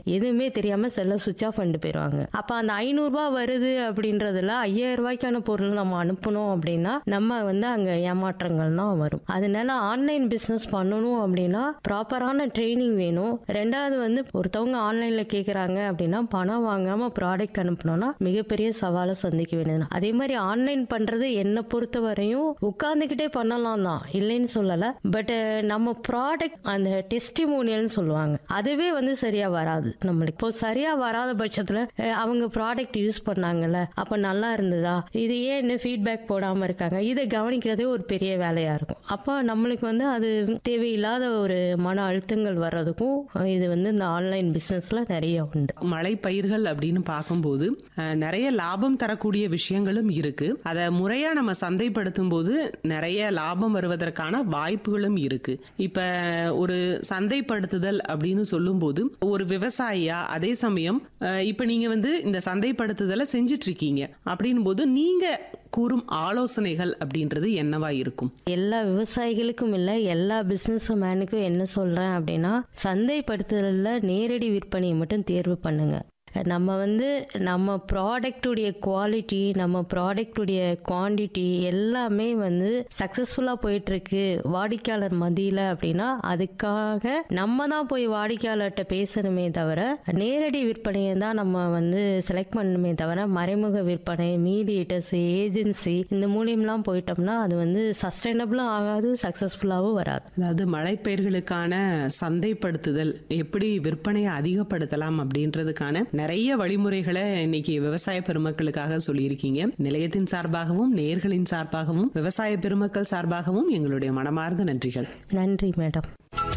எதுவுமே தெரியாம செல்ல சுவிச் ஆஃப் பண்ணிட்டு போயிடுவாங்க அப்ப அந்த ஐநூறுரூபா வருது அப்படின்றதுல ஐயாயிரம் ரூபாய்க்கான பொருள் நம்ம அனுப்பணும் அப்படின்னா நம்ம வந்து அங்க ஏமாற்றங்கள் தான் வரும் அதனால ஆன்லைன் பிசினஸ் பண்ணணும் அப்படின்னா ப்ராப்பரான ட்ரைனிங் வேணும் ரெண்டாவது வந்து ஒருத்தவங்க ஆன்லைன்ல கேக்குறாங்க அப்படின்னா பணம் வாங்காம ப்ராடக்ட் அனுப்பணும்னா மிகப்பெரிய சவாலை சந்திக்க வேண்டியது அதே மாதிரி ஆன்லைன் பண்றது என்னை பொறுத்த வரையும் உட்கார்ந்துக்கிட்டே பண்ணலாம் தான் இல்லைன்னு சொல்லல பட் நம்ம ப்ராடக்ட் அந்த டெஸ்டிமோனியல்னு சொல்லுவாங்க அதுவே வந்து சரியா வராது நம்மளுக்கு இப்போ சரியா வராத பட்சத்துல அஹ், அவங்க ப்ராடக்ட் யூஸ் பண்ணாங்கல்ல அப்ப நல்லா இருந்ததா இது ஏன் இன்னும் ஃபீட்பேக் போடாம இருக்காங்க இதை கவனிக்கிறதே ஒரு பெரிய வேலையா இருக்கும் அப்போ நம்மளுக்கு வந்து அது தேவையில்லாத ஒரு மன அழுத்தங்கள் வர்றதுக்கும் அஹ், இது வந்து இந்த ஆன்லைன் பிசினஸ்ல நிறைய உண்டு மலை பயிர்கள் அப்படின்னு பார்க்கும்போது அஹ், நிறைய லாபம் தரக்கூடிய விஷயங்களும் இருக்கு அதை முறையா நம்ம சந்தைப்படுத்தும் போது நிறைய லாபம் வருவதற்கான வாய்ப்புகளும் இருக்கு இப்ப ஒரு சந்தைப்படுத்துதல் அப்படின்னு சொல்லும்போது ஒரு விவசாயியா அதே சமயம் அஹ், இப்ப நீங்க வந்து இந்த சந்தைப்படுத்துதலை செஞ்சிட்டு இருக்கீங்க அப்படின்னும் போது நீங்க கூறும் ஆலோசனைகள் அப்படின்றது என்னவா இருக்கும் எல்லா விவசாயிகளுக்கும் இல்லை எல்லா பிஸ்னஸ் மேனுக்கும் என்ன சொல்கிறேன் அப்படின்னா சந்தைப்படுத்துதலில் நேரடி விற்பனையை மட்டும் தேர்வு பண்ணுங்க நம்ம வந்து நம்ம ப்ராடக்டுடைய குவாலிட்டி நம்ம ப்ராடக்டுடைய குவாண்டிட்டி எல்லாமே வந்து சக்ஸஸ்ஃபுல்லாக போயிட்டுருக்கு வாடிக்கையாளர் மத்தியில் அப்படின்னா அதுக்காக நம்ம தான் போய் வாடிக்கையாளர்கிட்ட பேசணுமே தவிர நேரடி விற்பனையை தான் நம்ம வந்து செலக்ட் பண்ணணுமே தவிர மறைமுக விற்பனை மீடியேட்டர்ஸ் ஏஜென்சி இந்த மூலியம்லாம் போயிட்டோம்னா அது வந்து சஸ்டைனபிளும் ஆகாது சக்ஸஸ்ஃபுல்லாகவும் வராது அதாவது மலைப்பயிர்களுக்கான சந்தைப்படுத்துதல் எப்படி விற்பனையை அதிகப்படுத்தலாம் அப்படின்றதுக்கான நிறைய வழிமுறைகளை இன்னைக்கு விவசாய பெருமக்களுக்காக சொல்லியிருக்கீங்க நிலையத்தின் சார்பாகவும் நேர்களின் சார்பாகவும் விவசாய பெருமக்கள் சார்பாகவும் எங்களுடைய மனமார்ந்த நன்றிகள் நன்றி மேடம்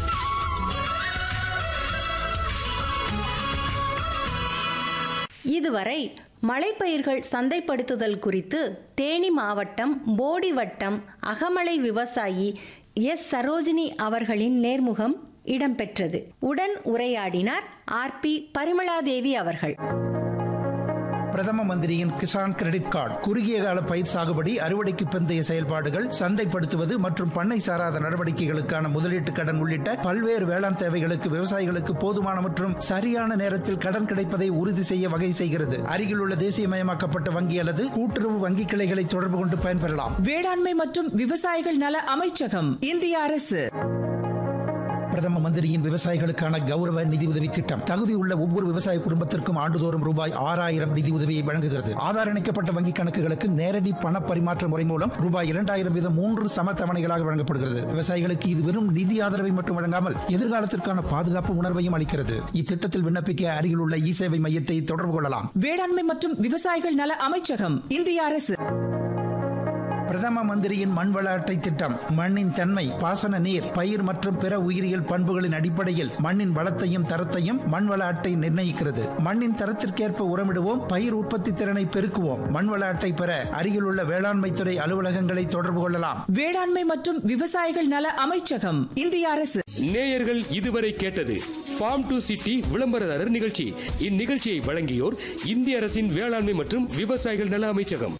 இதுவரை மலைப்பயிர்கள் சந்தைப்படுத்துதல் குறித்து தேனி மாவட்டம் போடி வட்டம் அகமலை விவசாயி எஸ் சரோஜினி அவர்களின் நேர்முகம் இடம்பெற்றது உடன் உரையாடினார் ஆர் பி பரிமளாதேவி அவர்கள் பிரதம மந்திரியின் கிசான் கிரெடிட் கார்டு குறுகிய கால பயிர் சாகுபடி அறுவடைக்கு பிந்தைய செயல்பாடுகள் சந்தைப்படுத்துவது மற்றும் பண்ணை சாராத நடவடிக்கைகளுக்கான முதலீட்டு கடன் உள்ளிட்ட பல்வேறு வேளாண் தேவைகளுக்கு விவசாயிகளுக்கு போதுமான மற்றும் சரியான நேரத்தில் கடன் கிடைப்பதை உறுதி செய்ய வகை செய்கிறது அருகில் உள்ள தேசியமயமாக்கப்பட்ட வங்கி அல்லது கூட்டுறவு வங்கி கிளைகளை தொடர்பு கொண்டு பயன்பெறலாம் வேளாண்மை மற்றும் விவசாயிகள் நல அமைச்சகம் இந்திய அரசு பிரதம மந்திரியின் விவசாயிகளுக்கான கௌரவ நிதி உதவி திட்டம் தகுதியுள்ள ஒவ்வொரு விவசாய குடும்பத்திற்கும் ஆண்டுதோறும் ரூபாய் ஆறாயிரம் நிதி உதவியை வழங்குகிறது ஆதார் இணைக்கப்பட்ட வங்கி கணக்குகளுக்கு நேரடி பண பரிமாற்ற முறை மூலம் ரூபாய் இரண்டாயிரம் வீதம் மூன்று சம தவணைகளாக வழங்கப்படுகிறது விவசாயிகளுக்கு இது வெறும் நிதி ஆதரவை மட்டும் வழங்காமல் எதிர்காலத்திற்கான பாதுகாப்பு உணர்வையும் அளிக்கிறது இத்திட்டத்தில் விண்ணப்பிக்க அருகில் உள்ள இ சேவை மையத்தை தொடர்பு கொள்ளலாம் வேளாண்மை மற்றும் விவசாயிகள் நல அமைச்சகம் இந்திய அரசு பிரதம மந்திரியின் மண்வள அட்டை திட்டம் மண்ணின் தன்மை பாசன நீர் பயிர் மற்றும் பிற உயிரியல் பண்புகளின் அடிப்படையில் மண்ணின் வளத்தையும் தரத்தையும் மண்வள அட்டை நிர்ணயிக்கிறது மண்ணின் தரத்திற்கேற்ப உரமிடுவோம் பயிர் உற்பத்தி திறனை பெருக்குவோம் மண்வள அட்டை பெற அருகில் உள்ள வேளாண்மை துறை அலுவலகங்களை தொடர்பு கொள்ளலாம் வேளாண்மை மற்றும் விவசாயிகள் நல அமைச்சகம் இந்திய அரசு நேயர்கள் இதுவரை கேட்டது ஃபார்ம் டு சிட்டி விளம்பரதாரர் நிகழ்ச்சி இந்நிகழ்ச்சியை வழங்கியோர் இந்திய அரசின் வேளாண்மை மற்றும் விவசாயிகள் நல அமைச்சகம்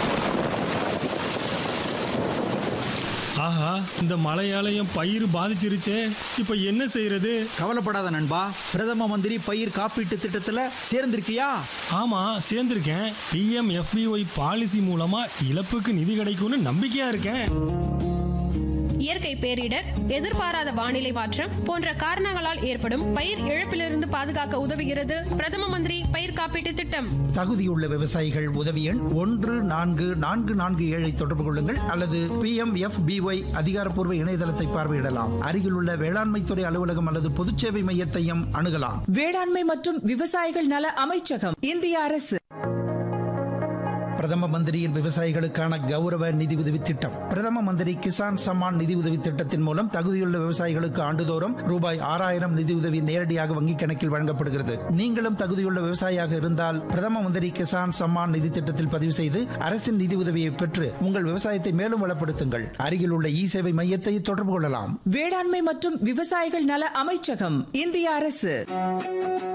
ஆஹா இந்த மழையாலயம் பயிர் பாதிச்சிருச்சே இப்ப என்ன செய்யறது கவலைப்படாத நண்பா பிரதம மந்திரி பயிர் காப்பீட்டு திட்டத்துல சேர்ந்திருக்கியா ஆமா சேர்ந்திருக்கேன் பிஎம் எஃபிஒய் பாலிசி மூலமா இழப்புக்கு நிதி கிடைக்கும்னு நம்பிக்கையா இருக்கேன் இயற்கை பேரிடர் எதிர்பாராத வானிலை மாற்றம் போன்ற காரணங்களால் ஏற்படும் பயிர் இழப்பிலிருந்து பாதுகாக்க உதவுகிறது பிரதம மந்திரி பயிர் காப்பீட்டு திட்டம் தகுதியுள்ள விவசாயிகள் உதவி எண் ஒன்று நான்கு நான்கு நான்கு ஏழை தொடர்பு கொள்ளுங்கள் அல்லது பி எம் எஃப் பிஒய் அதிகாரப்பூர்வ இணையதளத்தை பார்வையிடலாம் அருகில் உள்ள வேளாண்மை துறை அலுவலகம் அல்லது பொதுச்சேவை மையத்தையும் அணுகலாம் வேளாண்மை மற்றும் விவசாயிகள் நல அமைச்சகம் இந்திய அரசு பிரதம மந்திரியின் விவசாயிகளுக்கான கௌரவ நிதி உதவி திட்டம் பிரதம மந்திரி கிசான் சம்மான் நிதி உதவி திட்டத்தின் மூலம் தகுதியுள்ள விவசாயிகளுக்கு ஆண்டுதோறும் ரூபாய் ஆறாயிரம் நிதி உதவி நேரடியாக வங்கிக் கணக்கில் வழங்கப்படுகிறது நீங்களும் தகுதியுள்ள விவசாயியாக இருந்தால் பிரதம மந்திரி கிசான் சம்மான் நிதி திட்டத்தில் பதிவு செய்து அரசின் நிதி உதவியை பெற்று உங்கள் விவசாயத்தை மேலும் வளப்படுத்துங்கள் அருகில் உள்ள இ சேவை மையத்தை தொடர்பு கொள்ளலாம் வேளாண்மை மற்றும் விவசாயிகள் நல அமைச்சகம் இந்திய அரசு